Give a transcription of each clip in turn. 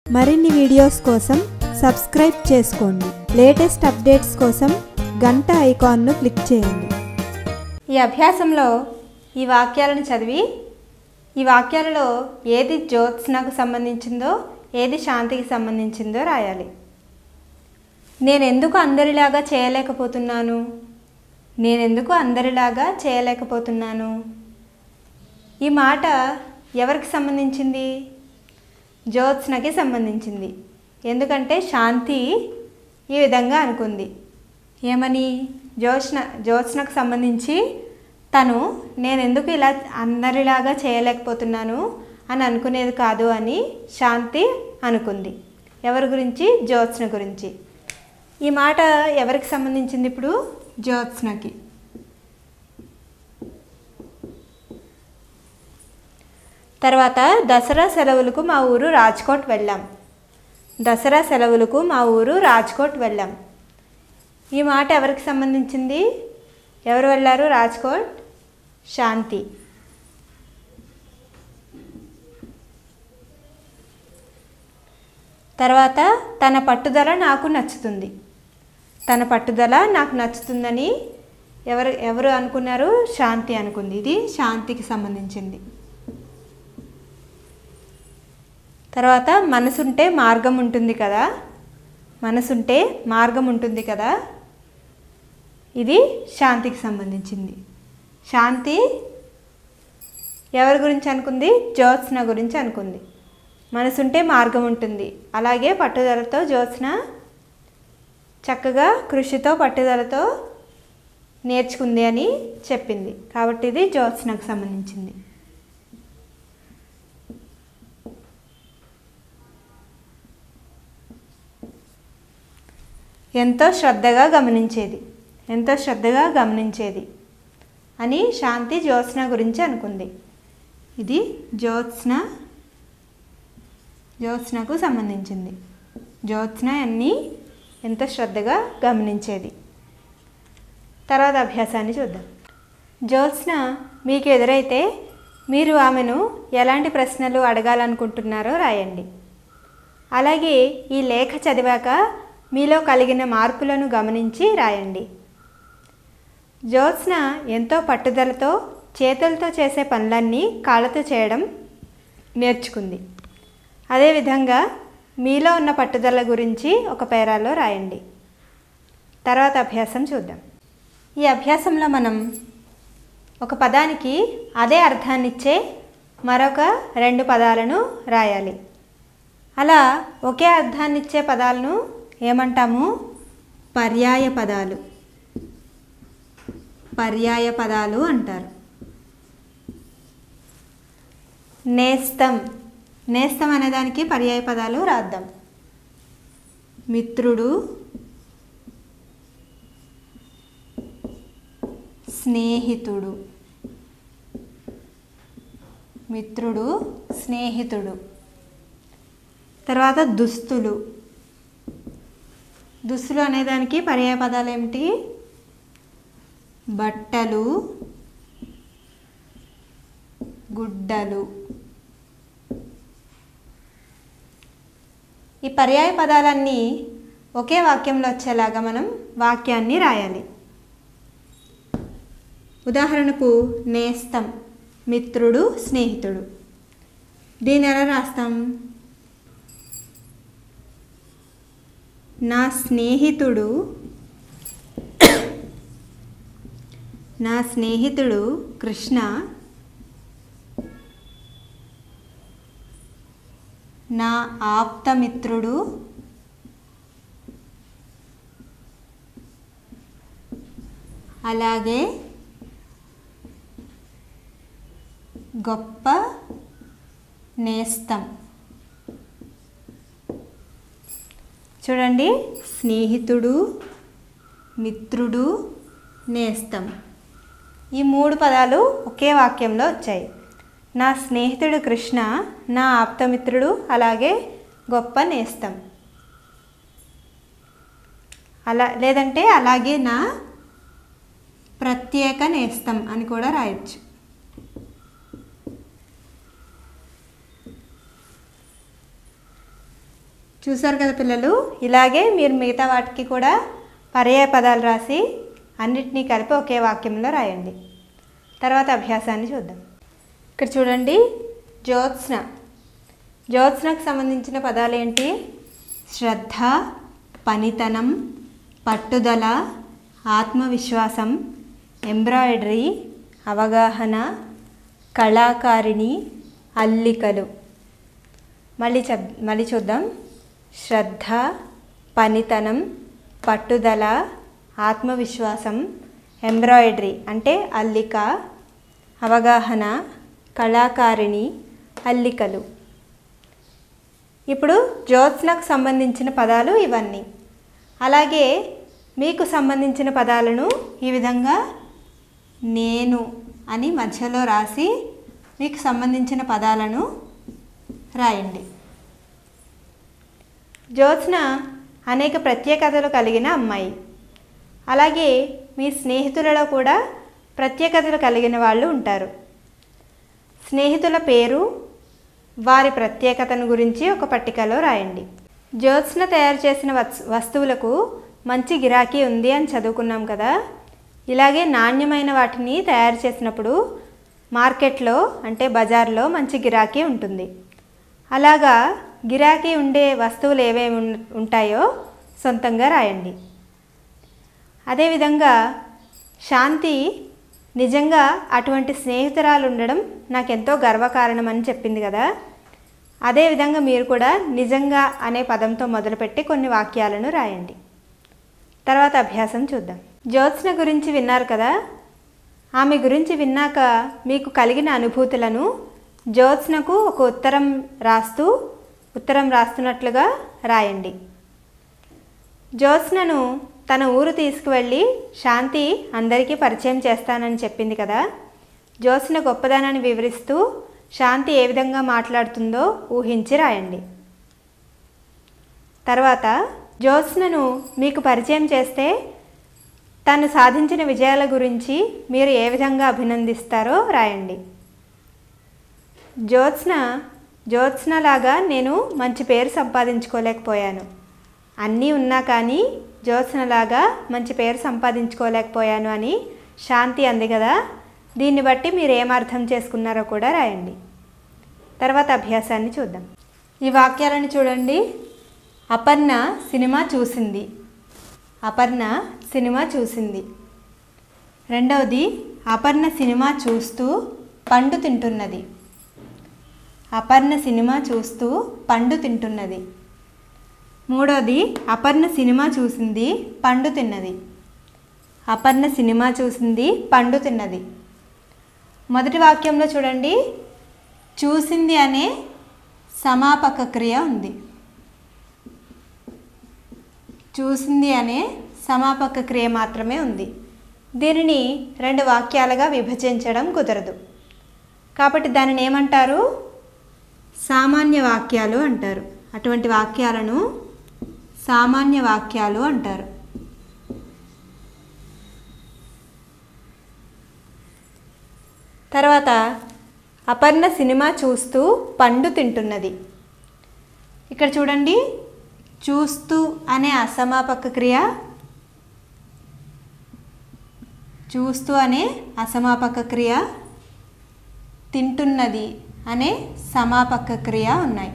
మరిన్ని వీడియోస్ కోసం సబ్స్క్రైబ్ చేసుకోండి లేటెస్ట్ అప్డేట్స్ కోసం గంట ఐకాన్ను క్లిక్ చేయండి ఈ అభ్యాసంలో ఈ వాక్యాలను చదివి ఈ వాక్యాలలో ఏది జ్యోత్స్నకు సంబంధించిందో ఏది శాంతికి సంబంధించిందో రాయాలి నేను ఎందుకు అందరిలాగా చేయలేకపోతున్నాను నేనెందుకు అందరిలాగా చేయలేకపోతున్నాను ఈ మాట ఎవరికి సంబంధించింది జ్యోత్స్నకి సంబంధించింది ఎందుకంటే శాంతి ఈ విధంగా అనుకుంది ఏమని జ్యోత్స్న జ్యోత్స్నకు సంబంధించి తను నేను ఎందుకు ఇలా అందరిలాగా చేయలేకపోతున్నాను అని అనుకునేది కాదు అని శాంతి అనుకుంది ఎవరి గురించి జ్యోత్స్న గురించి ఈ మాట ఎవరికి సంబంధించింది ఇప్పుడు జ్యోత్స్నకి తర్వాత దసరా సెలవులకు మా ఊరు రాజ్కోట్ వెళ్ళాం దసరా సెలవులకు మా ఊరు రాజ్కోట్ వెళ్ళాం ఈ మాట ఎవరికి సంబంధించింది ఎవరు వెళ్ళారు రాజ్కోట్ శాంతి తర్వాత తన పట్టుదల నాకు నచ్చుతుంది తన పట్టుదల నాకు నచ్చుతుందని ఎవరు ఎవరు అనుకున్నారు శాంతి అనుకుంది ఇది శాంతికి సంబంధించింది తర్వాత మనసుంటే మార్గం ఉంటుంది కదా మనసుంటే మార్గం ఉంటుంది కదా ఇది శాంతికి సంబంధించింది శాంతి ఎవరి గురించి అనుకుంది జ్యోత్స్న గురించి అనుకుంది మనసుంటే మార్గం ఉంటుంది అలాగే పట్టుదలతో జ్యోత్స్న చక్కగా కృషితో పట్టుదలతో నేర్చుకుంది అని చెప్పింది కాబట్టి ఇది జ్యోత్స్నకు సంబంధించింది ఎంతో శ్రద్ధగా గమనించేది ఎంతో శ్రద్ధగా గమనించేది అని శాంతి జ్యోత్స్న గురించి అనుకుంది ఇది జ్యోత్స్న జ్యోత్స్నకు సంబంధించింది జ్యోత్స్న అన్నీ ఎంతో శ్రద్ధగా గమనించేది తర్వాత అభ్యాసాన్ని చూద్దాం జ్యోత్స్న మీకు ఎదురైతే మీరు ఆమెను ఎలాంటి ప్రశ్నలు అడగాలనుకుంటున్నారో రాయండి అలాగే ఈ లేఖ చదివాక మీలో కలిగిన మార్పులను గమనించి రాయండి జ్యోత్స్న ఎంతో పట్టుదలతో చేతులతో చేసే పనులన్నీ కాళ్ళతో చేయడం నేర్చుకుంది అదేవిధంగా మీలో ఉన్న పట్టుదల గురించి ఒక పేరాలో రాయండి తర్వాత అభ్యాసం చూద్దాం ఈ అభ్యాసంలో మనం ఒక పదానికి అదే అర్థాన్నిచ్చే మరొక రెండు పదాలను రాయాలి అలా ఒకే అర్థాన్నిచ్చే పదాలను ఏమంటాము పర్యాయ పదాలు పర్యాయ పదాలు అంటారు నేస్తం నేస్తం అనేదానికి పర్యాయ పదాలు రాద్దాం మిత్రుడు స్నేహితుడు మిత్రుడు స్నేహితుడు తర్వాత దుస్తులు దుస్తులు అనేదానికి పర్యాయ పదాలు ఏమిటి బట్టలు గుడ్డలు ఈ పర్యాయ పదాలన్నీ ఒకే వాక్యంలో వచ్చేలాగా మనం వాక్యాన్ని రాయాలి ఉదాహరణకు నేస్తం మిత్రుడు స్నేహితుడు దీన్ని ఎలా రాస్తాం నా స్నేహితుడు నా స్నేహితుడు కృష్ణ నా ఆప్తమిత్రుడు అలాగే గొప్ప నేస్తం చూడండి స్నేహితుడు మిత్రుడు నేస్తం ఈ మూడు పదాలు ఒకే వాక్యంలో వచ్చాయి నా స్నేహితుడు కృష్ణ నా ఆప్తమిత్రుడు అలాగే గొప్ప నేస్తం అలా లేదంటే అలాగే నా ప్రత్యేక నేస్తం అని కూడా రాయొచ్చు చూసారు కదా పిల్లలు ఇలాగే మీరు మిగతా వాటికి కూడా పర్యాయ పదాలు రాసి అన్నిటినీ కలిపి ఒకే వాక్యంలో రాయండి తర్వాత అభ్యాసాన్ని చూద్దాం ఇక్కడ చూడండి జ్యోత్స్న జ్యోత్స్నకు సంబంధించిన పదాలు ఏంటి శ్రద్ధ పనితనం పట్టుదల ఆత్మవిశ్వాసం ఎంబ్రాయిడరీ అవగాహన కళాకారిణి అల్లికలు మళ్ళీ చెప్ మళ్ళీ చూద్దాం శ్రద్ధ పనితనం పట్టుదల ఆత్మవిశ్వాసం ఎంబ్రాయిడరీ అంటే అల్లిక అవగాహన కళాకారిణి అల్లికలు ఇప్పుడు జ్యోత్స్నకు సంబంధించిన పదాలు ఇవన్నీ అలాగే మీకు సంబంధించిన పదాలను ఈ విధంగా నేను అని మధ్యలో రాసి మీకు సంబంధించిన పదాలను రాయండి జ్యోత్స్న అనేక ప్రత్యేకతలు కలిగిన అమ్మాయి అలాగే మీ స్నేహితులలో కూడా ప్రత్యేకతలు కలిగిన వాళ్ళు ఉంటారు స్నేహితుల పేరు వారి ప్రత్యేకతను గురించి ఒక పట్టికలో రాయండి జ్యోత్స్న తయారు చేసిన వస్- వస్తువులకు మంచి గిరాకీ ఉంది అని చదువుకున్నాం కదా ఇలాగే నాణ్యమైన వాటిని తయారు చేసినప్పుడు మార్కెట్లో అంటే బజార్లో మంచి గిరాకీ ఉంటుంది అలాగా గిరాకీ ఉండే వస్తువులు ఏవేమి ఉన్- ఉంటాయో సొంతంగా రాయండి అదేవిధంగా శాంతి నిజంగా అటువంటి స్నేహితురాలు ఉండడం నాకెంతో గర్వకారణం అని చెప్పింది కదా అదేవిధంగా మీరు కూడా నిజంగా అనే పదంతో మొదలుపెట్టి కొన్ని వాక్యాలను రాయండి తర్వాత అభ్యాసం చూద్దాం జ్యోత్స్న గురించి విన్నారు కదా ఆమె గురించి విన్నాక మీకు కలిగిన అనుభూతులను జ్యోత్స్నకు ఒక ఉత్తరం రాస్తూ ఉత్తరం రాస్తున్నట్లుగా రాయండి జ్యోత్స్నను తన ఊరు తీసుకువెళ్ళి శాంతి అందరికీ పరిచయం చేస్తానని చెప్పింది కదా జ్యోత్స్న గొప్పదనాన్ని వివరిస్తూ శాంతి ఏ విధంగా మాట్లాడుతుందో ఊహించి రాయండి తర్వాత జ్యోత్స్నను మీకు పరిచయం చేస్తే తను సాధించిన విజయాల గురించి మీరు ఏ విధంగా అభినందిస్తారో రాయండి జ్యోత్స్న జ్యోత్స్నలాగా నేను మంచి పేరు సంపాదించుకోలేకపోయాను అన్నీ ఉన్నా కానీ జ్యోత్స్నలాగా మంచి పేరు సంపాదించుకోలేకపోయాను అని శాంతి అంది కదా దీన్ని బట్టి మీరు ఏం అర్థం చేసుకున్నారో కూడా రాయండి తర్వాత అభ్యాసాన్ని చూద్దాం ఈ వాక్యాలను చూడండి అపర్ణ సినిమా చూసింది అపర్ణ సినిమా చూసింది రెండవది అపర్ణ సినిమా చూస్తూ పండు తింటున్నది అపర్ణ సినిమా చూస్తూ పండు తింటున్నది మూడోది అపర్ణ సినిమా చూసింది పండు తిన్నది అపర్ణ సినిమా చూసింది పండు తిన్నది మొదటి వాక్యంలో చూడండి చూసింది అనే సమాపక క్రియ ఉంది చూసింది అనే సమాపక క్రియ మాత్రమే ఉంది దీనిని రెండు వాక్యాలుగా విభజించడం కుదరదు కాబట్టి దానిని ఏమంటారు సామాన్య వాక్యాలు అంటారు అటువంటి వాక్యాలను సామాన్య వాక్యాలు అంటారు తర్వాత అపర్ణ సినిమా చూస్తూ పండు తింటున్నది ఇక్కడ చూడండి చూస్తూ అనే అసమాపక క్రియ చూస్తూ అనే అసమాపక క్రియ తింటున్నది అనే సమాపక క్రియ ఉన్నాయి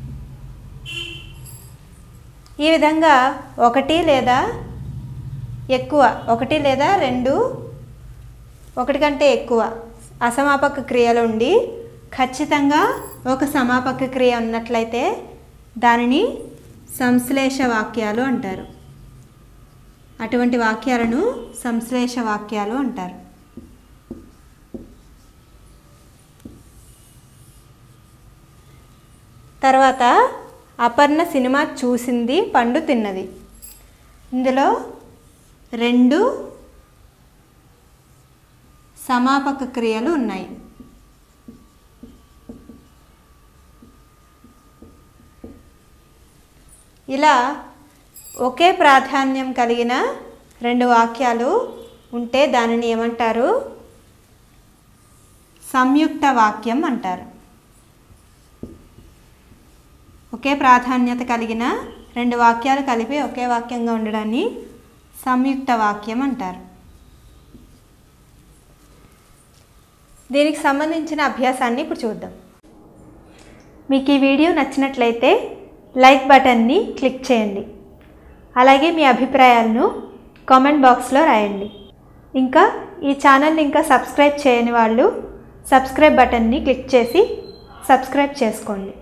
ఈ విధంగా ఒకటి లేదా ఎక్కువ ఒకటి లేదా రెండు ఒకటి కంటే ఎక్కువ అసమాపక క్రియలు ఉండి ఖచ్చితంగా ఒక సమాపక క్రియ ఉన్నట్లయితే దానిని సంశ్లేష వాక్యాలు అంటారు అటువంటి వాక్యాలను సంశ్లేష వాక్యాలు అంటారు తర్వాత అపర్ణ సినిమా చూసింది పండు తిన్నది ఇందులో రెండు సమాపక క్రియలు ఉన్నాయి ఇలా ఒకే ప్రాధాన్యం కలిగిన రెండు వాక్యాలు ఉంటే దానిని ఏమంటారు సంయుక్త వాక్యం అంటారు ఒకే ప్రాధాన్యత కలిగిన రెండు వాక్యాలు కలిపి ఒకే వాక్యంగా ఉండడాన్ని సంయుక్త వాక్యం అంటారు దీనికి సంబంధించిన అభ్యాసాన్ని ఇప్పుడు చూద్దాం మీకు ఈ వీడియో నచ్చినట్లయితే లైక్ బటన్ని క్లిక్ చేయండి అలాగే మీ అభిప్రాయాలను కామెంట్ బాక్స్లో రాయండి ఇంకా ఈ ఛానల్ని ఇంకా సబ్స్క్రైబ్ చేయని వాళ్ళు సబ్స్క్రైబ్ బటన్ని క్లిక్ చేసి సబ్స్క్రైబ్ చేసుకోండి